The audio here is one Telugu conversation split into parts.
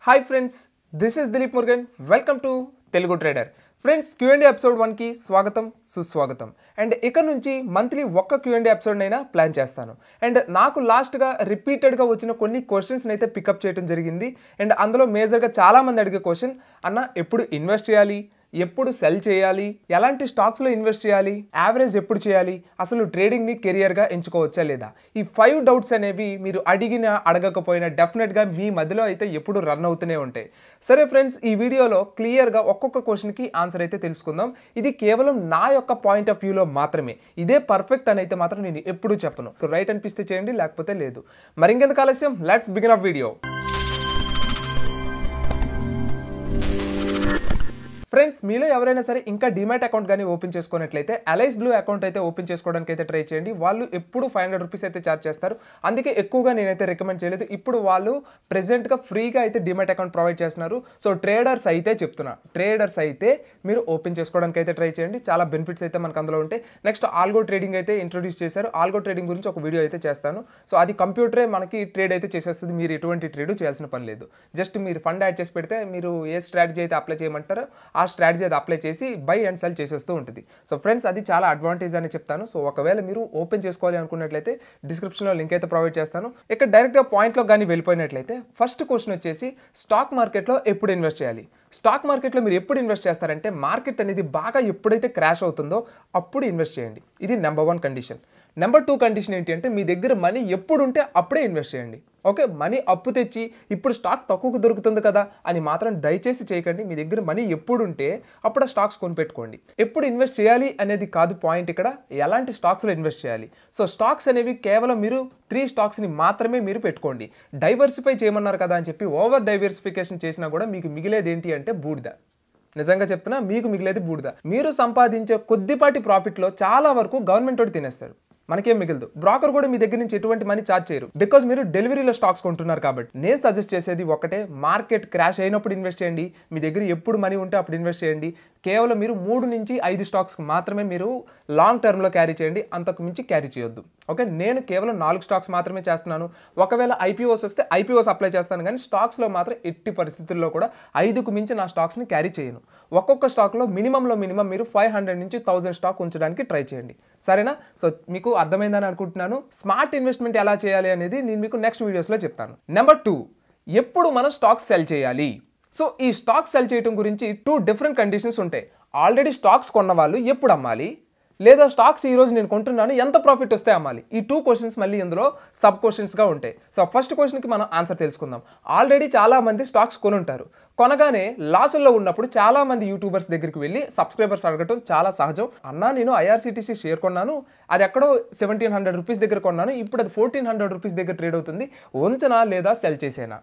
hi friends this is Dilip Murugan welcome to Telugu trader friends QMD episode వన్కి స్వాగతం సుస్వాగతం అండ్ ఇక నుంచి మంత్లీ ఒక్క క్యూఎండి ఎపిసోడ్ అయినా ప్లాన్ చేస్తాను అండ్ నాకు లాస్ట్గా రిపీటెడ్గా వచ్చిన కొన్ని క్వశ్చన్స్ అయితే పికప్ చేయడం జరిగింది అండ్ అందులో మేజర్గా చాలామంది అడిగే క్వశ్చన్ అన్న ఎప్పుడు ఇన్వెస్ట్ చేయాలి ఎప్పుడు సెల్ చేయాలి ఎలాంటి స్టాక్స్లో ఇన్వెస్ట్ చేయాలి యావరేజ్ ఎప్పుడు చేయాలి అసలు ట్రేడింగ్ని కెరియర్గా ఎంచుకోవచ్చా లేదా ఈ ఫైవ్ డౌట్స్ అనేవి మీరు అడిగిన అడగకపోయినా డెఫినెట్గా మీ మధ్యలో అయితే ఎప్పుడు రన్ అవుతూనే ఉంటాయి సరే ఫ్రెండ్స్ ఈ వీడియోలో క్లియర్గా ఒక్కొక్క క్వశ్చన్కి ఆన్సర్ అయితే తెలుసుకుందాం ఇది కేవలం నా యొక్క పాయింట్ ఆఫ్ వ్యూలో మాత్రమే ఇదే పర్ఫెక్ట్ అని అయితే మాత్రం నేను ఎప్పుడూ చెప్పను రైట్ అనిపిస్తే చేయండి లేకపోతే లేదు మరి ఇంకెందుకు ఆలస్యం let's begin up video friends మీలో ఎవరైనా సరే ఇంకా డిమాట్ అకౌంట్ కానీ ఓపెన్ చేసుకున్నట్లయితే అలైస్ బ్లూ అకౌంట్ అయితే ఓపెన్ చేసుకోవడానికి అయితే ట్రై చేయండి వాళ్ళు ఎప్పుడు ఫైవ్ హండ్రెడ్ రూపీస్ అయితే చార్జ్ చేస్తారు అందుకే ఎక్కువగా నేనైతే రికమెండ్ చేయలేదు ఇప్పుడు వాళ్ళు ప్రెసెంట్గా ఫ్రీగా అయితే డిమాట్ అకౌంట్ ప్రొవైడ్ చేస్తున్నారు సో ట్రేడర్స్ అయితే చెప్తున్నా ట్రేడర్స్ అయితే మీరు ఓపెన్ చేసుకోవడానికి అయితే ట్రై చేయండి చాలా బెనిఫిట్స్ అయితే మనకు అందులో ఉంటాయి నెక్స్ట్ ఆల్గో ట్రేడింగ్ అయితే ఇంట్రొడ్యూస్ చేశారు ఆల్గో ట్రేడింగ్ గురించి ఒక వీడియో అయితే చేస్తాను సో అది కంప్యూటరే మనకి ట్రేడ్ అయితే చేసేస్తుంది మీరు ఎటువంటి ట్రేడ్ చేయాల్సిన పని లేదు జస్ట్ మీరు ఫండ్ యాడ్ చేసి పెడితే మీరు ఏ స్ట్రాటజీ అయితే అప్లై చేయమంటారో ఆ స్ట్రాటజీ అది అప్లై చేసి బై అండ్ సెల్ చేసేస్తూ ఉంటుంది సో ఫ్రెండ్స్ అది చాలా అడ్వాంటేజ్ అని చెప్తాను సో ఒకవేళ మీరు ఓపెన్ చేసుకోవాలి అనుకున్నట్లయితే డిస్క్రిప్షన్లో లింక్ అయితే ప్రొవైడ్ చేస్తాను ఇక్కడ డైరెక్ట్గా పాయింట్లో కానీ వెళ్ళిపోయినట్లయితే ఫస్ట్ క్వశ్చన్ వచ్చేసి స్టాక్ మార్కెట్లో ఎప్పుడు ఇన్వెస్ట్ చేయాలి స్టాక్ మార్కెట్లో మీరు ఎప్పుడు ఇన్వెస్ట్ చేస్తారంటే మార్కెట్ అనేది బాగా ఎప్పుడైతే క్రాష్ అవుతుందో అప్పుడు ఇన్వెస్ట్ చేయండి ఇది number one condition number two condition ఏంటి అంటే మీ దగ్గర మనీ ఎప్పుడు ఉంటే అప్పుడే ఇన్వెస్ట్ చేయండి ఓకే మనీ అప్పు తెచ్చి ఇప్పుడు స్టాక్ తక్కువకు దొరుకుతుంది కదా అని మాత్రం దయచేసి చేయకండి మీ దగ్గర మనీ ఎప్పుడు ఉంటే అప్పుడు ఆ స్టాక్స్ కొనిపెట్టుకోండి ఎప్పుడు ఇన్వెస్ట్ చేయాలి అనేది కాదు పాయింట్ ఇక్కడ ఎలాంటి స్టాక్స్లో ఇన్వెస్ట్ చేయాలి సో స్టాక్స్ అనేవి కేవలం మీరు త్రీ స్టాక్స్ని మాత్రమే మీరు పెట్టుకోండి డైవర్సిఫై చేయమన్నారు కదా అని చెప్పి ఓవర్ డైవర్సిఫికేషన్ చేసినా కూడా మీకు మిగిలేది ఏంటి అంటే బూడిద నిజంగా చెప్తున్నా మీకు మిగిలేది బూడిద మీరు సంపాదించే కొద్దిపాటి ప్రాఫిట్లో చాలా వరకు గవర్నమెంట్ తోటి తినేస్తారు మనకేం మిగలదు బ్రోకర్ కూడా మీ దగ్గర నుంచి ఎటువంటి మనీ చార్జ్ చేయరు బికాజ్ మీరు డెలివరీలో స్టాక్స్ కొంటున్నారు కాబట్టి నేను సజెస్ట్ చేసేది ఒకటే మార్కెట్ క్రాష్ అయినప్పుడు ఇన్వెస్ట్ చేయండి మీ దగ్గర ఎప్పుడు మనీ ఉంటే అప్పుడు ఇన్వెస్ట్ చేయండి కేవలం మీరు మూడు నుంచి ఐదు స్టాక్స్ మాత్రమే మీరు లాంగ్ టర్మ్లో క్యారీ చేయండి అంతకు మించి క్యారీ చేయొద్దు ఓకే నేను కేవలం నాలుగు స్టాక్స్ మాత్రమే చేస్తున్నాను ఒకవేళ ఐపీఓస్ వస్తే ఐపీఓస్ అప్లై చేస్తాను కానీ స్టాక్స్లో మాత్రం ఎట్టి పరిస్థితుల్లో కూడా ఐదుకు మించి నా స్టాక్స్ని క్యారీ చేయను ఒక్కొక్క స్టాక్లో మినిమంలో మినిమం మీరు ఫైవ్ హండ్రెడ్ నుంచి థౌసండ్ స్టాక్ ఉంచడానికి ట్రై చేయండి సరేనా సో మీకు అర్థమైందని అనుకుంటున్నాను స్మార్ట్ ఇన్వెస్ట్మెంట్ ఎలా చేయాలి అనేది నేను మీకు నెక్స్ట్ వీడియోస్లో చెప్తాను నెంబర్ టూ ఎప్పుడు మనం స్టాక్స్ సెల్ చేయాలి సో ఈ స్టాక్ సెల్ చేయడం గురించి టూ డిఫరెంట్ కండిషన్స్ ఉంటాయి ఆల్రెడీ స్టాక్స్ కొన్న వాళ్ళు ఎప్పుడు అమ్మాలి లేదా స్టాక్స్ ఈ రోజు నేను కొంటున్నాను ఎంత ప్రాఫిట్ వస్తే అమ్మాలి ఈ టూ క్వశ్చన్స్ మళ్ళీ ఇందులో సబ్ క్వశ్చన్స్గా ఉంటాయి సో ఫస్ట్ క్వశ్చన్కి మనం ఆన్సర్ తెలుసుకుందాం ఆల్రెడీ చాలా మంది స్టాక్స్ కొనుంటారు కొనగానే లాసుల్లో ఉన్నప్పుడు చాలా మంది యూట్యూబర్స్ దగ్గరికి వెళ్ళి సబ్స్క్రైబర్స్ అడగటం చాలా సహజం అన్నా నేను ఐఆర్సీటీసీ షేర్ కొన్నాను అది ఎక్కడో సెవెంటీన్ హండ్రెడ్ రూపీస్ దగ్గర కొన్నాను ఇప్పుడు అది ఫోర్టీన్ హండ్రెడ్ రూపీస్ దగ్గర ట్రేడ్ అవుతుంది ఉంచనా లేదా సెల్ చేసేనా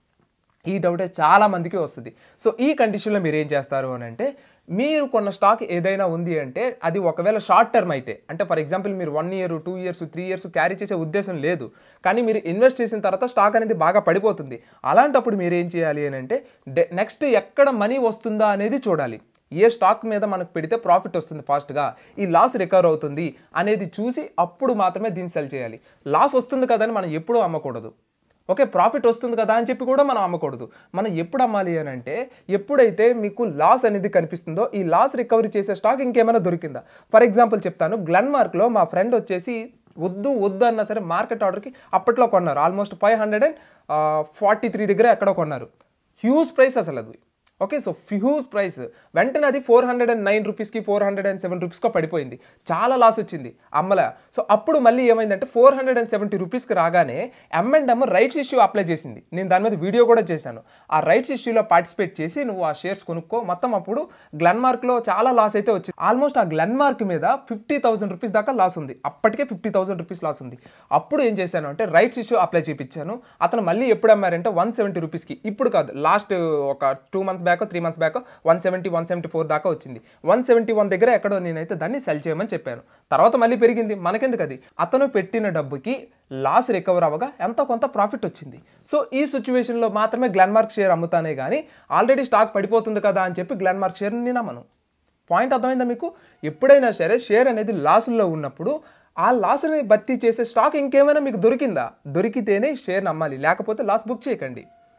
ఈ డౌటే చాలా మందికి వస్తుంది సో ఈ కండిషన్లో మీరు ఏం చేస్తారు అని అంటే మీరు కొన్న స్టాక్ ఏదైనా ఉంది అంటే అది ఒకవేళ షార్ట్ టర్మ్ అయితే అంటే ఫర్ ఎగ్జాంపుల్ మీరు one year two years three years carry చేసే ఉద్దేశం లేదు కానీ మీరు ఇన్వెస్ట్ చేసిన తర్వాత స్టాక్ అనేది బాగా పడిపోతుంది అలాంటప్పుడు మీరు ఏం చేయాలి అని అంటే నెక్స్ట్ ఎక్కడ మనీ వస్తుందా అనేది చూడాలి ఏ స్టాక్ మీద మనకు పెడితే ప్రాఫిట్ వస్తుంది ఫాస్ట్గా ఈ లాస్ రికవర్ అవుతుంది అనేది చూసి అప్పుడు మాత్రమే దీన్ని సెల్ చేయాలి లాస్ వస్తుంది కదని మనం ఎప్పుడూ అమ్మకూడదు ఓకే ప్రాఫిట్ వస్తుంది కదా అని చెప్పి కూడా మనం అమ్మకూడదు మనం ఎప్పుడు అమ్మాలి అని అంటే ఎప్పుడైతే మీకు లాస్ అనేది కనిపిస్తుందో ఈ లాస్ రికవరీ చేసే స్టాక్ ఇంకేమైనా దొరికిందా ఫర్ ఎగ్జాంపుల్ చెప్తాను గ్లన్మార్క్లో మా ఫ్రెండ్ వచ్చేసి వద్దు వద్దు అన్నా సరే మార్కెట్ ఆర్డర్కి అప్పట్లో కొన్నారు almost five hundred and forty three దగ్గర ఎక్కడో కొన్నారు హ్యూజ్ ప్రైస్ అసలు అది ఓకే సో ఫ్యూజ్ ప్రైస్ వెంటనే అది ఫోర్ హండ్రెడ్ అండ్ నైన్ రూపీస్కి ఫోర్ హండ్రెడ్ అండ్ సెవెన్ రూపీస్కో పడిపోయింది చాలా లాస్ వచ్చింది అమ్మల సో అప్పుడు మళ్ళీ ఏమైందంటే ఫోర్ హండ్రెడ్ అండ్ సెవెంటీ రూపీస్కి రాగానే M and M rights issue apply చేసింది నేను దాని మీద వీడియో కూడా చేశాను ఆ రైట్స్ ఇష్యూలో పార్టిసిపేట్ చేసి నువ్వు ఆ షేర్స్ కొనుక్కో మొత్తం అప్పుడు గ్లన్మార్క్లో చాలా లాస్ అయితే వచ్చింది ఆల్మోస్ట్ ఆ గ్లన్మార్క్ మీద ఫిఫ్టీ థౌసండ్ రూపీస్ దాకా లాస్ ఉంది అప్పటికే ఫిఫ్టీ థౌసండ్ రూపీస్ లాస్ ఉంది అప్పుడు ఏం చేశాను అంటే రైట్స్ ఇష్యూ అప్లై చేయించాను అతను మళ్ళీ ఎప్పుడు అమ్మారంటే వన్ సెవెంటీ రూపీస్కి ఇప్పుడు కాదు లాస్ట్ ఒక two months back three months back one seventy one seventy four దాకా వచ్చింది వన్ సెవెంటీ వన్ దగ్గర ఎక్కడో నేనైతే దాన్ని సెల్ చేయమని చెప్పాను తర్వాత మళ్ళీ పెరిగింది మనకెందుకు అది అతను పెట్టిన డబ్బుకి లాస్ రికవర్ అవ్వగా ఎంతో కొంత ప్రాఫిట్ వచ్చింది సో ఈ సిచ్యువేషన్లో మాత్రమే గ్లాన్మార్క్ షేర్ అమ్ముతానే కానీ ఆల్రెడీ స్టాక్ పడిపోతుంది కదా అని చెప్పి గ్లాన్మార్క్ షేర్ని నేను అమ్మను పాయింట్ అర్థమైందా మీకు ఎప్పుడైనా సరే షేర్ అనేది లాసుల్లో ఉన్నప్పుడు ఆ లాస్ని భర్తీ చేసే స్టాక్ ఇంకేమైనా మీకు దొరికిందా దొరికితేనే షేర్ నమ్మాలి లేకపోతే లాస్ బుక్ చేయకండి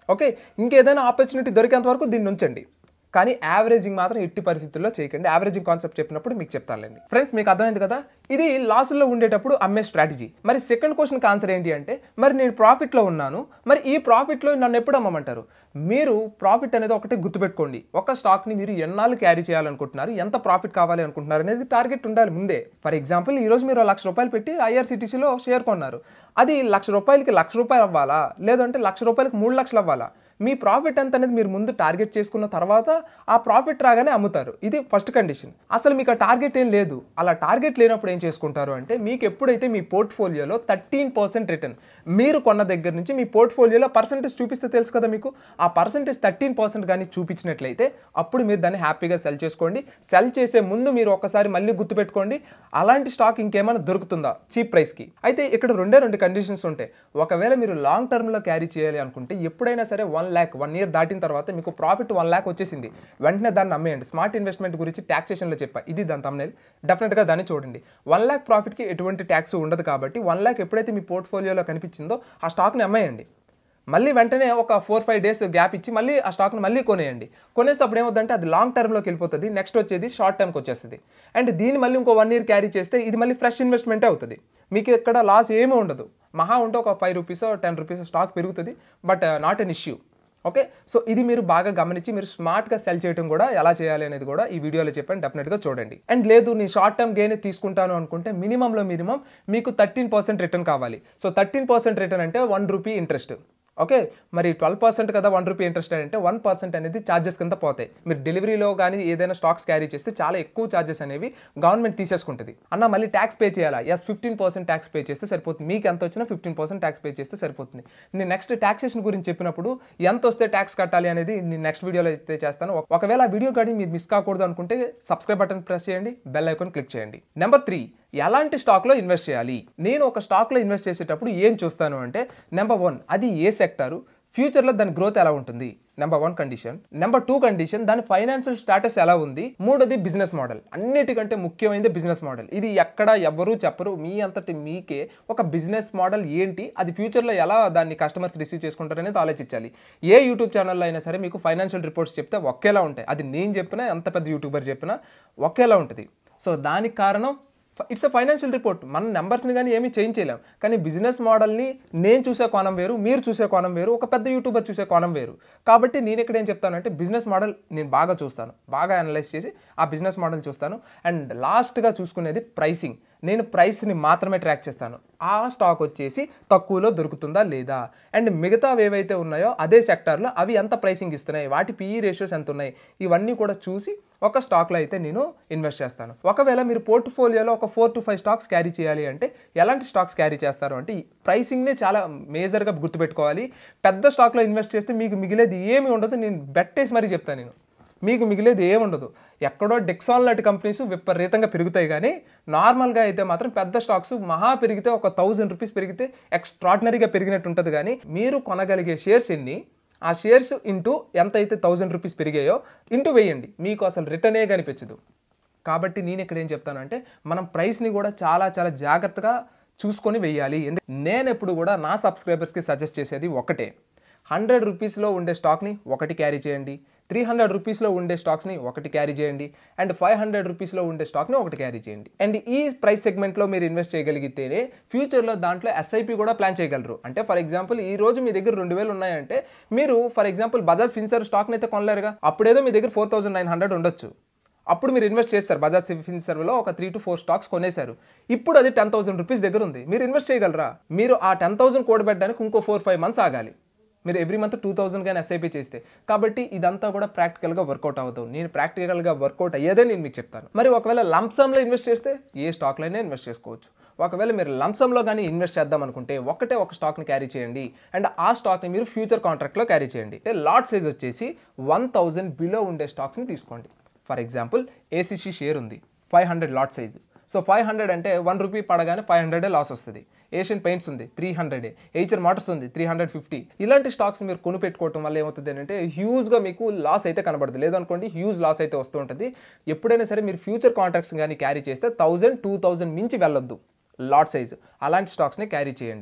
ఓకే ఇంకేదైనా ఆపర్చునిటీ దొరికేంత వరకు దీన్ని ఉంచండి కానీ యావరేజింగ్ మాత్రం ఎట్టి పరిస్థితుల్లో చేయకండి యావరేజింగ్ కాన్సెప్ట్ చెప్పినప్పుడు మీకు చెప్తానులేండి ఫ్రెండ్స్ మీకు అర్థమైంది కదా ఇది లాస్లో ఉండేటప్పుడు అమ్మే స్ట్రాటజీ మరి సెకండ్ క్వశ్చన్కి ఆన్సర్ ఏంటి అంటే మరి నేను ప్రాఫిట్లో ఉన్నాను మరి ఈ ప్రాఫిట్లో నన్ను ఎప్పుడు అమ్మమంటారు మీరు ప్రాఫిట్ అనేది ఒకటి గుర్తుపెట్టుకోండి ఒక స్టాక్ని మీరు ఎన్నాళ్ళు క్యారీ చేయాలనుకుంటున్నారు ఎంత ప్రాఫిట్ కావాలి అనుకుంటున్నారు అనేది టార్గెట్ ఉండాలి ముందే ఫర్ ఎగ్జాంపుల్ ఈ రోజు మీరు లక్ష రూపాయలు పెట్టి ఐఆర్సిటీసీలో షేర్ కొన్నారు అది లక్ష రూపాయలకి లక్ష రూపాయలు అవ్వాలా లేదంటే లక్ష రూపాయలకి మూడు లక్షలు అవ్వాలా మీ ప్రాఫిట్ ఎంత అనేది మీరు ముందు టార్గెట్ చేసుకున్న తర్వాత ఆ ప్రాఫిట్ రాగానే అమ్ముతారు ఇది ఫస్ట్ కండిషన్ అసలు మీకు ఆ టార్గెట్ ఏం లేదు అలా టార్గెట్ లేనప్పుడు ఏం చేసుకుంటారు అంటే మీకు ఎప్పుడైతే మీ పోర్ట్ఫోలియోలో థర్టీన్ పర్సెంట్ రిటర్న్ మీరు కొన్న దగ్గర నుంచి మీ పోర్ట్ఫోలియోలో పర్సెంటేజ్ చూపిస్తే తెలుసు కదా మీకు ఆ పర్సెంటేజ్ థర్టీన్ పర్సెంట్ కానీ చూపించినట్లయితే అప్పుడు మీరు దాన్ని హ్యాపీగా సెల్ చేసుకోండి సెల్ చేసే ముందు మీరు ఒకసారి మళ్ళీ గుర్తుపెట్టుకోండి అలాంటి స్టాక్ ఇంకేమైనా దొరుకుతుందా చీప్ ప్రైస్కి అయితే ఇక్కడ రెండే రెండు కండిషన్స్ ఉంటాయి ఒకవేళ మీరు లాంగ్ టర్మ్లో క్యారీ చేయాలి అనుకుంటే ఎప్పుడైనా సరే వన్ ల్యాక్ వన్ ఇయర్ దాటిన తర్వాత మీకు ప్రాఫిట్ వన్ ల్యాక్ వచ్చేసింది వెంటనే దాన్ని అమ్మేయండి స్మార్ట్ ఇన్వెస్ట్మెంట్ గురించి ట్యాక్సేషన్లో చెప్పా ఇది దాని తమ్నేల్ డెఫినెట్గా దాన్ని చూడండి వన్ ల్యాక్ ప్రాఫిట్కి ఎటువంటి ట్యాక్స్ ఉండదు కాబట్టి వన్ ల్యాక్ ఎప్పుడైతే మీ పోర్ట్ఫోలియోలో కనిపించిందో ఆ స్టాక్ని అమ్మేయండి మళ్ళీ వెంటనే ఒక ఫోర్ ఫైవ్ డేస్ గ్యాప్ ఇచ్చి మళ్ళీ ఆ స్టాక్ని మళ్ళీ కొనేయండి కొనేస్తే అప్పుడు ఏమవుతుందంటే అది లాంగ్ టర్మ్లోకి వెళ్ళిపోతుంది నెక్స్ట్ వచ్చేది షార్ట్ టర్మ్కి వచ్చేస్తుంది అండ్ దీన్ని మళ్ళీ ఇంకో వన్ ఇయర్ క్యారీ చేస్తే ఇది మళ్ళీ ఫ్రెష్ ఇన్వెస్ట్మెంటే అవుతుంది మీకు ఇక్కడ లాస్ ఏమీ ఉండదు మహా ఉంటే ఒక five rupees ten rupees stock పెరుగుతుంది but not an issue okay so ఇది మీరు బాగా గమనించి మీరు స్మార్ట్గా సెల్ చేయడం కూడా ఎలా చేయాలి అనేది కూడా ఈ వీడియోలో చెప్పాను డెఫినెట్గా చూడండి అండ్ లేదు నేను షార్ట్ టర్మ్ గెయిన్ తీసుకుంటాను అనుకుంటే మినిమంలో మినిమం మీకు థర్టీన్ పర్సెంట్ రిటర్న్ కావాలి సో థర్టీన్ పర్సెంట్ రిటర్న్ అంటే వన్ రూపీ ఇంట్రెస్ట్ ఓకే మరి ట్వెల్వ్ పర్సెంట్ కదా వన్ రూపీ ఇంట్రెస్ట్ అంటే వన్ పర్సెంట్ అనేది ఛార్జెస్ కింద పోతాయి మీరు డెలివరీలో కానీ ఏదైనా స్టాక్స్ క్యారీ చేస్తే చాలా ఎక్కువ ఛార్జెస్ అనేవి గవర్నమెంట్ తీసేసుకుంటుంది అన్న మళ్ళీ ట్యాక్స్ పే చేయాలా yes fifteen percent tax pay చేస్తే సరిపోతుంది మీకు ఎంత వచ్చినా ఫిఫ్టీన్ పర్సెంట్ ట్యాక్స్ పే చేస్తే సరిపోతుంది నేను నెక్స్ట్ ట్యాక్సేషన్ గురించి చెప్పినప్పుడు ఎంత వస్తే ట్యాక్స్ కట్టాలి అనేది నేను నెక్స్ట్ వీడియోలో అయితే చేస్తాను ఒక- ఒకవేళ ఆ వీడియో కానీ మీరు మిస్ కాకూడదు అనుకుంటే సబ్స్క్రైబ్ బటన్ ప్రెస్ చేయండి బెల్ ఐకాన్ క్లిక్ చేయండి నెంబర్ త్రీ ఎలాంటి స్టాక్లో ఇన్వెస్ట్ చేయాలి నేను ఒక స్టాక్లో ఇన్వెస్ట్ చేసేటప్పుడు ఏం చూస్తాను అంటే నెంబర్ వన్ అది ఏ సెక్టారు ఫ్యూచర్లో దాని గ్రోత్ ఎలా ఉంటుంది number one condition number two condition దాని ఫైనాన్షియల్ స్టాటస్ ఎలా ఉంది మూడోది బిజినెస్ మోడల్ అన్నిటికంటే ముఖ్యమైనది బిజినెస్ మోడల్ ఇది ఎక్కడ ఎవరు చెప్పరు మీ అంతటి మీకే ఒక బిజినెస్ మోడల్ ఏంటి అది ఫ్యూచర్లో ఎలా దాన్ని కస్టమర్స్ రిసీవ్ చేసుకుంటారు అనేది ఆలోచించాలి ఏ యూట్యూబ్ ఛానల్లో అయినా సరే మీకు ఫైనాన్షియల్ రిపోర్ట్స్ చెప్తే ఒకేలా ఉంటాయి అది నేను చెప్పినా ఎంత పెద్ద యూట్యూబర్ చెప్పినా ఒకేలా ఉంటుంది సో దానికి కారణం ఇట్స్ అ ఫైనాన్షియల్ రిపోర్ట్ మన నెంబర్స్ని కానీ ఏమీ చేంజ్ చేయలేం కానీ బిజినెస్ మోడల్ని నేను చూసే కోణం వేరు మీరు చూసే కోణం వేరు ఒక పెద్ద యూట్యూబర్ చూసే కోణం వేరు కాబట్టి నేను ఇక్కడ ఏం చెప్తానంటే బిజినెస్ మోడల్ నేను బాగా చూస్తాను బాగా అనలైజ్ చేసి ఆ బిజినెస్ మోడల్ చూస్తాను అండ్ లాస్ట్గా చూసుకునేది ప్రైసింగ్ నేను ప్రైస్ని మాత్రమే ట్రాక్ చేస్తాను ఆ స్టాక్ వచ్చేసి తక్కువలో దొరుకుతుందా లేదా అండ్ మిగతావి ఏవైతే ఉన్నాయో అదే సెక్టార్లో అవి ఎంత ప్రైసింగ్ ఇస్తున్నాయి వాటి పిఈ రేషియోస్ ఎంత ఉన్నాయి ఇవన్నీ కూడా చూసి ఒక స్టాక్లో అయితే నేను ఇన్వెస్ట్ చేస్తాను ఒకవేళ మీరు పోర్ట్ఫోలియోలో ఒక four to five stocks carry చేయాలి అంటే ఎలాంటి స్టాక్స్ క్యారీ చేస్తారు అంటే ఈ ప్రైసింగ్నే చాలా మేజర్గా గుర్తుపెట్టుకోవాలి పెద్ద స్టాక్లో ఇన్వెస్ట్ చేస్తే మీకు మిగిలేది ఏమి ఉండదు నేను బెట్టేసి మరీ చెప్తాను నేను మీకు మిగిలేది ఏముండదు ఎక్కడో డెక్సాల్ లాంటి కంపెనీస్ విపరీతంగా పెరుగుతాయి కానీ నార్మల్గా అయితే మాత్రం పెద్ద స్టాక్స్ మహా పెరిగితే ఒక థౌజండ్ రూపీస్ పెరిగితే ఎక్స్ట్రాడినరీగా పెరిగినట్టు ఉంటుంది కానీ మీరు కొనగలిగే షేర్స్ ఎన్ని ఆ షేర్స్ ఇంటూ ఎంత అయితే థౌజండ్ రూపీస్ పెరిగాయో ఇంటూ వేయండి మీకు అసలు రిటర్నే కనిపించదు కాబట్టి నేను ఇక్కడ ఏం చెప్తానంటే మనం ప్రైస్ని కూడా చాలా చాలా జాగ్రత్తగా చూసుకొని వెయ్యాలి ఎందు- నేను ఎప్పుడు కూడా నా సబ్స్క్రైబర్స్కి సజెస్ట్ చేసేది ఒకటే హండ్రెడ్ రూపీస్లో ఉండే స్టాక్ని ఒకటి క్యారీ చేయండి త్రీ హండ్రెడ్ రూపీస్లో ఉండే స్టాక్స్ని ఒకటి క్యారీ చేయండి అండ్ ఫైవ్ హండ్రెడ్ రూపీస్లో ఉండే స్టాక్ని ఒకటి క్యారీ చేయండి అండ్ ఈ ప్రైస్ సెగ్మెంట్లో మీరు ఇన్వెస్ట్ చేయగలిగితేనే ఫ్యూచర్లో దాంట్లో ఎస్ఐపి కూడా ప్లాన్ చేయగలరు అంటే ఫర్ ఎగ్జాంపుల్ ఈ రోజు మీ దగ్గర రెండు వేలు ఉన్నాయంటే మీరు ఫర్ ఎగ్జాంపుల్ బజాజ్ ఫిన్సర్ స్టాక్ని అయితే కొనలేరుగా అప్పుడేదో మీ దగ్గర ఫోర్ థౌసండ్ నైన్ హండ్రెడ్ ఉండొచ్చు అప్పుడు మీరు ఇన్వెస్ట్ చేస్తారు బజాజ్ ఫిన్సర్వ్లో ఒక త్రీ టు ఫోర్ స్టాక్స్ కొనేశారు ఇప్పుడు అది టెన్ థౌసండ్ రూపీస్ దగ్గర ఉంది మీరు ఇన్వెస్ట్ చేయగలరా మీరు ఆ టెన్ థౌసండ్ కూడబెట్టడానికి ఇంకో ఫోర్ ఫైవ్ మంత్స్ ఆగాలి మీరు ఎవ్రీ మంత్ టూ థౌసండ్ కానీ ఎస్ఐపి చేస్తే కాబట్టి ఇదంతా కూడా ప్రాక్టికల్గా వర్కౌట్ అవుతుంది నేను ప్రాక్టికల్గా వర్కౌట్ అయ్యేదే నేను మీకు చెప్తాను మరి ఒకవేళ లంప్సమ్లో ఇన్వెస్ట్ చేస్తే ఏ స్టాక్లో అయినా ఇన్వెస్ట్ చేసుకోవచ్చు ఒకవేళ మీరు లంప్సమ్లో కానీ ఇన్వెస్ట్ చేద్దాం అనుకుంటే ఒకటే ఒక స్టాక్ని క్యారీ చేయండి అండ్ ఆ స్టాక్ని మీరు ఫ్యూచర్ కాంట్రాక్ట్లో క్యారీ చేయండి అంటే లాట్ సైజ్ వచ్చేసి వన్ థౌజండ్ బిలో ఉండే స్టాక్స్ని తీసుకోండి ఫర్ ఎగ్జాంపుల్ ఏసీసీ షేర్ ఉంది five hundred lot size so five hundred అంటే వన్ రూపీ పడగానే ఫైవ్ హండ్రెడే లాస్ వస్తుంది ఏషియన్ పెయింట్స్ ఉంది త్రీ హండ్రెడే ఎయిచర్ మోటార్స్ ఉంది త్రీ హండ్రెడ్ ఫిఫ్టీ ఇలాంటి స్టాక్స్ మీరు కొను పెట్టుకోవటం వల్ల ఏమవుతుంది అంటే హ్యూజ్గా మీకు లాస్ అయితే కనబడుతుంది లేదనుకోండి హ్యూజ్ లాస్ అయితే వస్తూ ఉంటుంది ఎప్పుడైనా సరే మీరు ఫ్యూచర్ కాంట్రాక్ట్స్ కానీ క్యారీ చేస్తే థౌజండ్ టూ థౌజండ్ మించి వెళ్ళొద్దు లాట్ సైజ్ అలాంటి స్టాక్స్ని క్యారీ చేయండి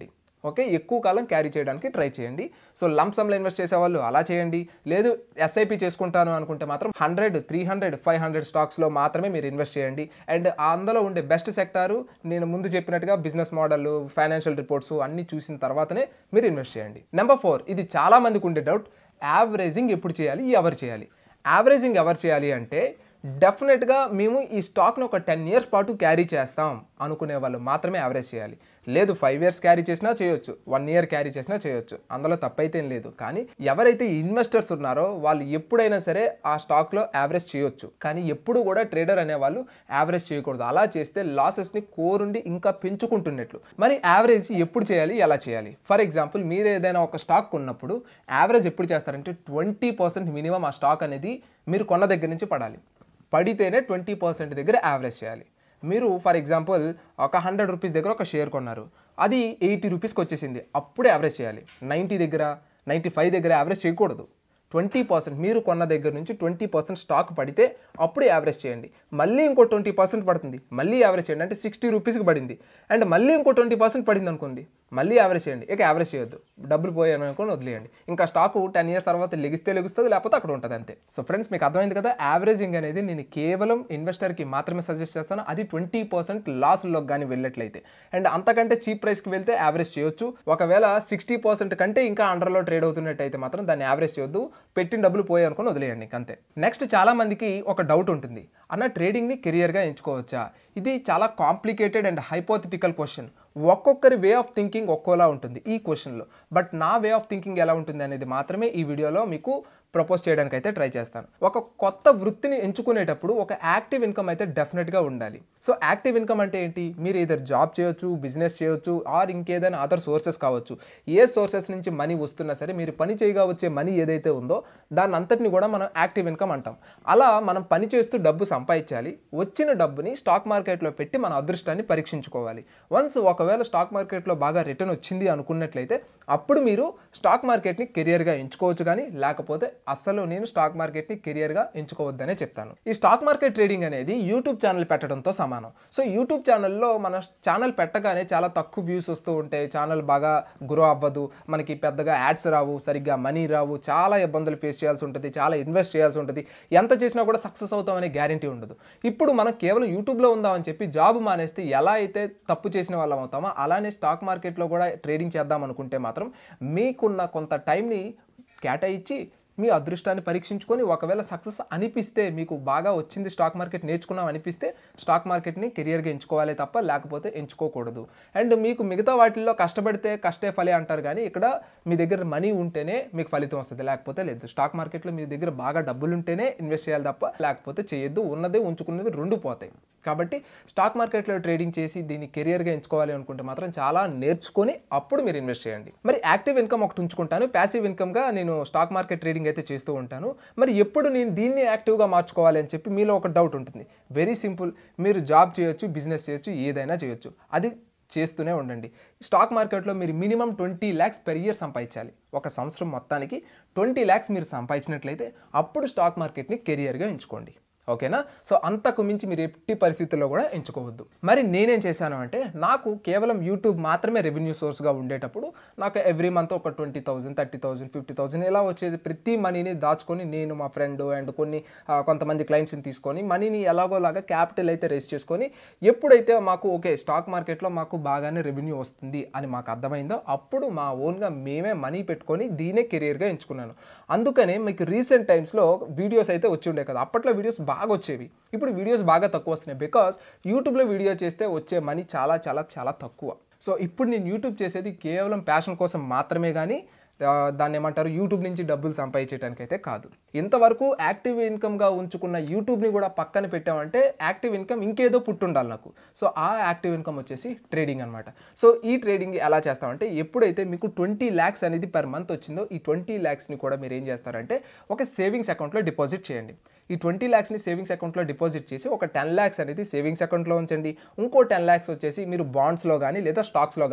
ఓకే ఎక్కువ కాలం క్యారీ చేయడానికి ట్రై చేయండి సో లంప్సమ్లో ఇన్వెస్ట్ చేసే వాళ్ళు అలా చేయండి లేదు ఎస్ఐపి చేసుకుంటాను అనుకుంటే మాత్రం hundred three hundred five hundred స్టాక్స్లో మాత్రమే మీరు ఇన్వెస్ట్ చేయండి అండ్ అందులో ఉండే బెస్ట్ సెక్టారు నేను ముందు చెప్పినట్టుగా బిజినెస్ మోడల్ ఫైనాన్షియల్ రిపోర్ట్స్ అన్ని చూసిన తర్వాతనే మీరు ఇన్వెస్ట్ చేయండి నెంబర్ ఫోర్ ఇది చాలా మందికి ఉండే డౌట్ యావరేజింగ్ ఎప్పుడు చేయాలి ఎవరు చేయాలి యావరేజింగ్ ఎవరు చేయాలి అంటే డెఫినెట్గా మేము ఈ స్టాక్ను ఒక టెన్ ఇయర్స్ పాటు క్యారీ చేస్తాం అనుకునే వాళ్ళు మాత్రమే యావరేజ్ చేయాలి లేదు ఫైవ్ ఇయర్స్ క్యారీ చేసినా చేయొచ్చు వన్ ఇయర్ క్యారీ చేసినా చేయొచ్చు అందులో తప్పైతే ఏం లేదు కానీ ఎవరైతే ఇన్వెస్టర్స్ ఉన్నారో వాళ్ళు ఎప్పుడైనా సరే ఆ స్టాక్లో యావరేజ్ చేయొచ్చు కానీ ఎప్పుడు కూడా ట్రేడర్ అనే వాళ్ళు యావరేజ్ చేయకూడదు అలా చేస్తే లాసెస్ని కోరుండి ఇంకా పెంచుకుంటున్నట్లు మరి యావరేజ్ ఎప్పుడు చేయాలి ఎలా చేయాలి ఫర్ ఎగ్జాంపుల్ మీరు ఏదైనా ఒక స్టాక్ కొన్నప్పుడు యావరేజ్ ఎప్పుడు చేస్తారంటే ట్వంటీ పర్సెంట్ మినిమం ఆ స్టాక్ అనేది మీరు కొన్న దగ్గర నుంచి పడాలి పడితేనే ట్వంటీ పర్సెంట్ దగ్గర యావరేజ్ చేయాలి మీరు ఫర్ ఎగ్జాంపుల్ ఒక హండ్రెడ్ రూపీస్ దగ్గర ఒక షేర్ కొన్నారు అది ఎయిటీ రూపీస్కి వచ్చేసింది అప్పుడే యావరేజ్ చేయాలి నైంటీ దగ్గర నైంటీ ఫైవ్ దగ్గర యావరేజ్ చేయకూడదు ట్వంటీ పర్సెంట్ మీరు కొన్న దగ్గర నుంచి ట్వంటీ పర్సెంట్ స్టాక్ పడితే అప్పుడు యావరేజ్ చేయండి మళ్ళీ ఇంకో ట్వంటీ పర్సెంట్ పడుతుంది మళ్ళీ యావరేజ్ చేయండి అంటే సిక్స్టీ రూపీస్కి పడింది అండ్ మళ్ళీ ఇంకో ట్వంటీ పర్సెంట్ పడింది అనుకోండి మళ్ళీ యావరేజ్ చేయండి ఇక యావరేజ్ చేయొద్దు డబ్బులు పోయాను అనుకుని వదిలేయండి ఇంకా స్టాకు టెన్ ఇయర్స్ తర్వాత లెగిస్తే లెగుస్తుంది లేకపోతే అక్కడ ఉంటుంది అంతే సో ఫ్రెండ్స్ మీకు అర్థమైంది కదా యావరేజింగ్ అనేది నేను కేవలం ఇన్వెస్టర్కి మాత్రమే సజెస్ట్ చేస్తాను అది ట్వంటీ పర్సెంట్ లాస్లోకి కానీ వెళ్ళట్లయితే అండ్ అంతకంటే చీప్ ప్రైస్కి వెళ్తే యావరేజ్ చేయొచ్చు ఒకవేళ సిక్స్టీ పర్సెంట్ కంటే ఇంకా అండర్లో ట్రేడ్ అవుతున్నట్టయితే మాత్రం దాన్ని యావరేజ్ చేయొద్దు పెట్టిన డబ్బులు పోయి అనుకుని వదిలేయండి ఇంక అంతే నెక్స్ట్ చాలా మందికి ఒక డౌట్ ఉంటుంది అన్న ట్రేడింగ్ని కెరియర్గా ఎంచుకోవచ్చా ఇది చాలా కాంప్లికేటెడ్ అండ్ హైపోథెటికల్ క్వశ్చన్ ఒక్కొక్కరి వే ఆఫ్ థింకింగ్ ఒక్కోలా ఉంటుంది ఈ క్వశ్చన్లో బట్ నా వే ఆఫ్ థింకింగ్ ఎలా ఉంటుంది అనేది మాత్రమే ఈ వీడియోలో మీకు ప్రపోజ్ చేయడానికి అయితే ట్రై చేస్తాను ఒక కొత్త వృత్తిని ఎంచుకునేటప్పుడు ఒక యాక్టివ్ ఇన్కమ్ అయితే డెఫినెట్గా ఉండాలి సో యాక్టివ్ ఇన్కమ్ అంటే ఏంటి మీరు ఇద్దరు జాబ్ చేయొచ్చు బిజినెస్ చేయొచ్చు ఆర్ ఇంకేదైనా అదర్ సోర్సెస్ కావచ్చు ఏ సోర్సెస్ నుంచి మనీ వస్తున్నా సరే మీరు పని చేయగా వచ్చే మనీ ఏదైతే ఉందో దాని అంతటిని కూడా మనం యాక్టివ్ ఇన్కమ్ అంటాం అలా మనం పని చేస్తూ డబ్బు సంపాదించాలి వచ్చిన డబ్బుని స్టాక్ మార్కెట్లో పెట్టి మన అదృష్టాన్ని పరీక్షించుకోవాలి వన్స్ ఒకవేళ స్టాక్ మార్కెట్లో బాగా రిటర్న్ వచ్చింది అనుకున్నట్లయితే అప్పుడు మీరు స్టాక్ మార్కెట్ని కెరియర్గా ఎంచుకోవచ్చు కానీ లేకపోతే అస్సలు నేను స్టాక్ మార్కెట్ని కెరియర్గా ఎంచుకోవద్దనే చెప్తాను ఈ స్టాక్ మార్కెట్ ట్రేడింగ్ అనేది యూట్యూబ్ ఛానల్ పెట్టడంతో సమానం సో యూట్యూబ్ ఛానల్లో మన ఛానల్ పెట్టగానే చాలా తక్కువ వ్యూస్ వస్తూ ఉంటాయి ఛానల్ బాగా గ్రో అవ్వదు మనకి పెద్దగా యాడ్స్ రావు సరిగ్గా మనీ రావు చాలా ఇబ్బందులు ఫేస్ చేయాల్సి ఉంటుంది చాలా ఇన్వెస్ట్ చేయాల్సి ఉంటుంది ఎంత చేసినా కూడా సక్సెస్ అవుతామనే గ్యారంటీ ఉండదు ఇప్పుడు మనం కేవలం యూట్యూబ్లో ఉందామని చెప్పి జాబ్ మానేస్తే ఎలా అయితే తప్పు చేసిన వాళ్ళం అవుతామో అలానే స్టాక్ మార్కెట్లో కూడా ట్రేడింగ్ చేద్దాం అనుకుంటే మాత్రం మీకున్న కొంత టైంని కేటాయించి మీ అదృష్టాన్ని పరీక్షించుకొని ఒకవేళ సక్సెస్ అనిపిస్తే మీకు బాగా వచ్చింది స్టాక్ మార్కెట్ నేర్చుకున్నాం అనిపిస్తే స్టాక్ మార్కెట్ని కెరియర్గా ఎంచుకోవాలి తప్ప లేకపోతే ఎంచుకోకూడదు అండ్ మీకు మిగతా వాటిల్లో కష్టపడితే కష్టే ఫలే అంటారు కానీ ఇక్కడ మీ దగ్గర మనీ ఉంటేనే మీకు ఫలితం వస్తుంది లేకపోతే లేదు స్టాక్ మార్కెట్లో మీ దగ్గర బాగా డబ్బులు ఉంటేనే ఇన్వెస్ట్ చేయాలి తప్ప లేకపోతే చేయొద్దు ఉన్నదే ఉంచుకున్నవి రెండు పోతాయి కాబట్టి స్టాక్ మార్కెట్లో ట్రేడింగ్ చేసి దీన్ని కెరియర్గా ఎంచుకోవాలి అనుకుంటే మాత్రం చాలా నేర్చుకొని అప్పుడు మీరు ఇన్వెస్ట్ చేయండి మరి యాక్టివ్ ఇన్కమ్ ఒకటి ఉంచుకుంటాను ప్యాసివ్ ఇన్కమ్గా నేను స్టాక్ మార్కెట్ ట్రేడింగ్ అయితే చేస్తూ ఉంటాను మరి ఎప్పుడు నేను దీన్ని యాక్టివ్గా మార్చుకోవాలి అని చెప్పి మీలో ఒక డౌట్ ఉంటుంది వెరీ సింపుల్ మీరు జాబ్ చేయొచ్చు బిజినెస్ చేయొచ్చు ఏదైనా చేయొచ్చు అది చేస్తూనే ఉండండి స్టాక్ మార్కెట్లో మీరు minimum twenty lakhs per year సంపాదించాలి ఒక సంవత్సరం మొత్తానికి ట్వంటీ ల్యాక్స్ మీరు సంపాదించినట్లయితే అప్పుడు స్టాక్ మార్కెట్ని కెరియర్గా ఎంచుకోండి ఓకేనా సో అంతకు మించి మీరు ఎట్టి పరిస్థితుల్లో కూడా ఎంచుకోవద్దు మరి నేనేం చేశాను అంటే నాకు కేవలం యూట్యూబ్ మాత్రమే రెవెన్యూ సోర్స్గా ఉండేటప్పుడు నాకు ఎవ్రీ మంత్ ఒక twenty thousand thirty thousand fifty thousand ఇలా వచ్చేది ప్రతి మనీని దాచుకొని నేను మా ఫ్రెండ్ అండ్ కొన్ని ఆ, కొంతమంది క్లయింట్స్ని తీసుకొని మనీని ఎలాగోలాగా క్యాపిటల్ అయితే రేస్ చేసుకొని ఎప్పుడైతే మాకు ఓకే స్టాక్ మార్కెట్లో మాకు బాగానే రెవెన్యూ వస్తుంది అని మాకు అర్థమైందో అప్పుడు మా ఓన్గా మేమే మనీ పెట్టుకొని దీనే కెరియర్గా ఎంచుకున్నాను అందుకనే మీకు రీసెంట్ టైమ్స్లో వీడియోస్ అయితే వచ్చి ఉండే కదా అప్పట్లో వీడియోస్ బాగా వచ్చేవి ఇప్పుడు వీడియోస్ బాగా తక్కువ వస్తున్నాయి బికాస్ యూట్యూబ్లో వీడియో చేస్తే వచ్చే మనీ చాలా చాలా చాలా తక్కువ సో ఇప్పుడు నేను యూట్యూబ్ చేసేది కేవలం ప్యాషన్ కోసం మాత్రమే కానీ ఆ, దాన్ని ఏమంటారు యూట్యూబ్ నుంచి డబ్బులు సంపాదించడానికి అయితే కాదు ఇంతవరకు యాక్టివ్ ఇన్కమ్గా ఉంచుకున్న యూట్యూబ్ని కూడా పక్కన పెట్టామంటే యాక్టివ్ ఇన్కమ్ ఇంకేదో పుట్టుండాలి నాకు సో ఆ యాక్టివ్ ఇన్కమ్ వచ్చేసి ట్రేడింగ్ అనమాట సో ఈ ట్రేడింగ్ ఎలా చేస్తామంటే ఎప్పుడైతే మీకు ట్వంటీ ల్యాక్స్ అనేది పర్ మంత్ వచ్చిందో ఈ ట్వంటీ ల్యాక్స్ని కూడా మీరు ఏం చేస్తారంటే ఒక సేవింగ్స్ అకౌంట్లో డిపాజిట్ చేయండి ఈ ట్వంటీ ల్యాక్స్ని సేవింగ్స్ అకౌంట్లో డిపాజిట్ చేసి ఒక టెన్ ల్యాక్స్ అనేది సేవింగ్స్ అకౌంట్లో ఉంచండి ఇంకో టెన్ ల్యాక్స్ వచ్చేసి మీరు బాండ్స్లో కానీ లేదా స్టాక్స్లో కానీ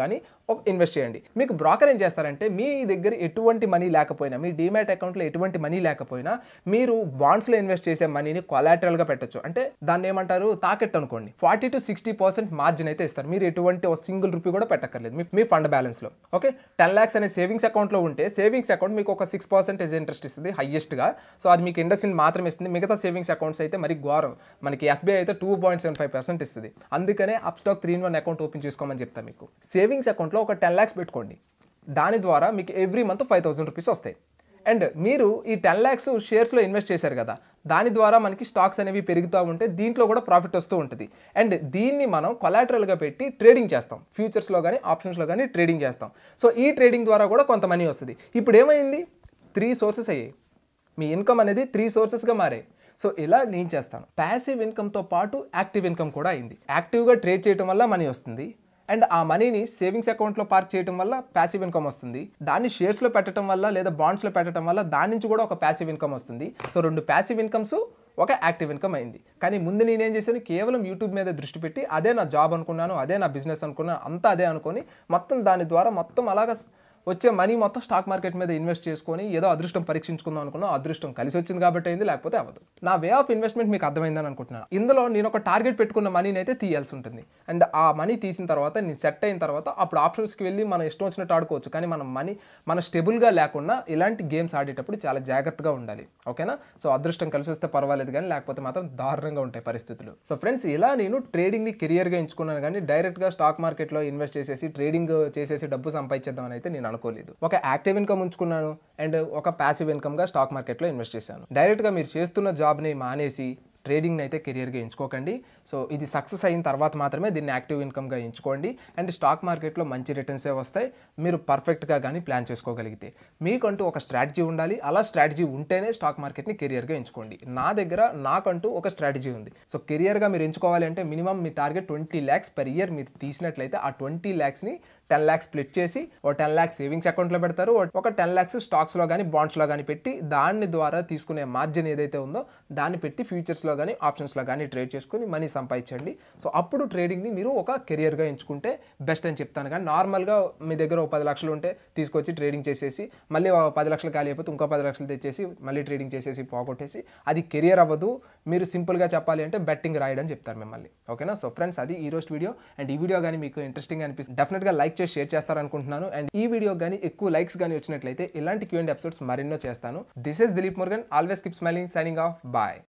ఒక ఇన్వెస్ట్ చేయండి మీకు బ్రోకర్ ఏం చేస్తారంటే మీ దగ్గర ఎటువంటి మనీ లేకపోయినా మీ డీమ్యాట్ అకౌంట్లో ఎటువంటి మనీ లేకపోయినా మీరు బాండ్స్లో ఇన్వెస్ట్ చేసే మనీని కొలాటరల్గా పెట్టొచ్చు అంటే దాన్ని ఏమంటారు తాకెట్టు అనుకోండి forty to sixty percent margin అయితే ఇస్తారు మీరు ఎటువంటి ఒక సింగిల్ రూపీ కూడా పెట్టక్కర్లేదు మీ మీ ఫండ్ బ్యాలెన్స్లో ఓకే టెన్ ల్యాక్స్ అనే సేవింగ్స్ అకౌంట్లో ఉంటే సేవింగ్స్ అకౌంట్ మీకు ఒక సిక్స్ పర్సెంటేజ్ ఇంట్రెస్ట్ ఇస్తుంది హైయెస్ట్గా సో అది మీకు ఇండస్ మాత్రమే ఇస్తుంది మిగతా సేవింగ్స్ అకౌంట్స్ అయితే మరి ఘోరం మనకి ఎస్బీఐ అయితే two point seven five percent ఇస్తుంది అందుకనే Upstox three in one account open చేసుకోమని చెప్తాను మీకు సేవింగ్స్ అకౌంట్లో ఒక టెన్ ల్యాక్స్ పెట్టుకోండి దాని ద్వారా మీకు every month five thousand rupees వస్తాయి అండ్ మీరు ఈ టెన్ ల్యాక్స్ షేర్స్లో ఇన్వెస్ట్ చేశారు కదా దాని ద్వారా మనకి స్టాక్స్ అనేవి పెరుగుతూ ఉంటే దీంట్లో కూడా ప్రాఫిట్ వస్తూ ఉంటుంది అండ్ దీన్ని మనం కొలాటరల్గా పెట్టి ట్రేడింగ్ చేస్తాం ఫ్యూచర్స్లో కానీ ఆప్షన్స్లో కానీ ట్రేడింగ్ చేస్తాం సో ఈ ట్రేడింగ్ ద్వారా కూడా కొంత మనీ వస్తుంది ఇప్పుడు ఏమైంది త్రీ సోర్సెస్ అయ్యాయి మీ ఇన్కమ్ అనేది త్రీ సోర్సెస్గా మారాయి సో ఇలా నేను చేస్తాను ప్యాసివ్ ఇన్కమ్తో పాటు యాక్టివ్ ఇన్కమ్ కూడా అయింది యాక్టివ్గా ట్రేడ్ చేయడం వల్ల మనీ వస్తుంది అండ్ ఆ మనీని సేవింగ్స్ అకౌంట్లో పార్క్ చేయడం వల్ల ప్యాసివ్ ఇన్కమ్ వస్తుంది దాన్ని షేర్స్లో పెట్టడం వల్ల లేదా బాండ్స్లో పెట్టడం వల్ల దాని నుంచి కూడా ఒక ప్యాసివ్ ఇన్కమ్ వస్తుంది సో రెండు ప్యాసివ్ ఇన్కమ్స్ ఒక యాక్టివ్ ఇన్కమ్ అయింది కానీ ముందు నేనేం చేశాను కేవలం యూట్యూబ్ మీద దృష్టి పెట్టి అదే నా జాబ్ అనుకున్నాను అదే నా బిజినెస్ అనుకున్నాను అంతా అదే అనుకొని మొత్తం దాని ద్వారా మొత్తం అలాగా వచ్చే మనీ మొత్తం స్టాక్ మార్కెట్ మీద ఇన్వెస్ట్ చేసుకొని ఏదో అదృష్టం పరీక్షించుకుందాం అనుకున్నా అదృష్టం కలిసి వచ్చింది కాబట్టి అయింది లేకపోతే అవ్వదు నా వే ఆఫ్ ఇన్వెస్ట్మెంట్ మీకు అర్థమైందని అనుకుంటున్నాను ఇందులో నేను ఒక టార్గెట్ పెట్టుకున్న మనీని అయితే తీయాల్సి ఉంటుంది అండ్ ఆ మనీ తీసిన తర్వాత నేను సెట్ అయిన తర్వాత అప్పుడు ఆప్షన్స్కి వెళ్ళి మనం ఇష్టం వచ్చినట్టు ఆడుకోవచ్చు కానీ మనం మనీ మన స్టెబుల్గా లేకుండా ఇలాంటి గేమ్స్ ఆడేటప్పుడు చాలా జాగ్రత్తగా ఉండాలి ఓకేనా సో అదృష్టం కలిసి వస్తే పర్వాలేదు కానీ లేకపోతే మాత్రం దారుణంగా ఉంటాయి పరిస్థితులు సో ఫ్రెండ్స్ ఇలా నేను ట్రేడింగ్ని కెరియర్గా ఎంచుకున్నాను కానీ డైరెక్ట్గా స్టాక్ మార్కెట్లో ఇన్వెస్ట్ చేసేసి ట్రేడింగ్ చేసేసి డబ్బు సంపాదించేద్దామని అయితే నేను అనుకోలేదు ఒక యాక్టివ్ ఇన్కమ్ ఉంచుకున్నాను అండ్ ఒక ప్యాసివ్ ఇన్కమ్గా స్టాక్ మార్కెట్లో ఇన్వెస్ట్ చేశాను డైరెక్ట్గా మీరు చేస్తున్న జాబ్ని మానేసి ట్రేడింగ్ని అయితే కెరియర్గా ఎంచుకోకండి సో ఇది సక్సెస్ అయిన తర్వాత మాత్రమే దీన్ని యాక్టివ్ ఇన్కమ్గా ఎంచుకోండి అండ్ స్టాక్ మార్కెట్లో మంచి రిటర్న్సే వస్తాయి మీరు పర్ఫెక్ట్గా కానీ ప్లాన్ చేసుకోగలిగితే మీకంటూ ఒక స్ట్రాటజీ ఉండాలి అలా స్ట్రాటజీ ఉంటేనే స్టాక్ మార్కెట్ని కెరియర్గా ఎంచుకోండి నా దగ్గర నాకంటూ ఒక స్ట్రాటజీ ఉంది సో కెరియర్గా మీరు ఎంచుకోవాలి అంటే మినిమం మీ target twenty lakhs per year మీరు తీసినట్లయితే ఆ ట్వంటీ ల్యాక్స్ని టెన్ ల్యాక్స్ స్ప్లిట్ చేసి ఒక టెన్ ల్యాక్స్ సేవింగ్స్ అకౌంట్లో పెడతారు ఒక టెన్ ల్యాక్స్ స్టాక్స్లో కానీ బాండ్స్లో కానీ పెట్టి దాని ద్వారా తీసుకునే మార్జిన్ ఏదైతే ఉందో దాన్ని పెట్టి ఫ్యూచర్స్లో కానీ ఆప్షన్స్లో కానీ ట్రేడ్ చేసుకుని మనీ సంపాదించండి సో అప్పుడు ట్రేడింగ్ని మీరు ఒక కెరియర్గా ఎంచుకుంటే బెస్ట్ అని చెప్తాను కానీ నార్మల్గా మీ దగ్గర ఒక పది లక్షలు ఉంటే తీసుకొచ్చి ట్రేడింగ్ చేసేసి మళ్ళీ ఒక పది లక్షలు ఖాళీ అయిపోతే ఇంకో పది లక్షలు తెచ్చేసి మళ్ళీ ట్రేడింగ్ చేసేసి పోగొట్టేసి అది కెరియర్ అవ్వదు మీరు సింపుల్గా చెప్పాలి అంటే బెట్టింగ్ రాయడం చెప్తారు మిమ్మల్ని ఓకేనా సో ఫ్రెండ్స్ అది ఈ రోజు వీడియో అండ్ ఈ వీడియో కానీ మీకు ఇంట్రెస్టింగ్ అనిపిస్తుంది డెఫినెట్గా లైక్ చేసి షేర్ చేస్తారనుకుంటున్నాను అండ్ ఈ వీడియో కానీ ఎక్కువ లైక్స్ కానీ వచ్చినట్లయితే ఇలాంటి క్యూ అండ్ ఎపిసోడ్స్ మరెన్నో చేస్తాను this is Dilip Murugan always keep smiling signing off bye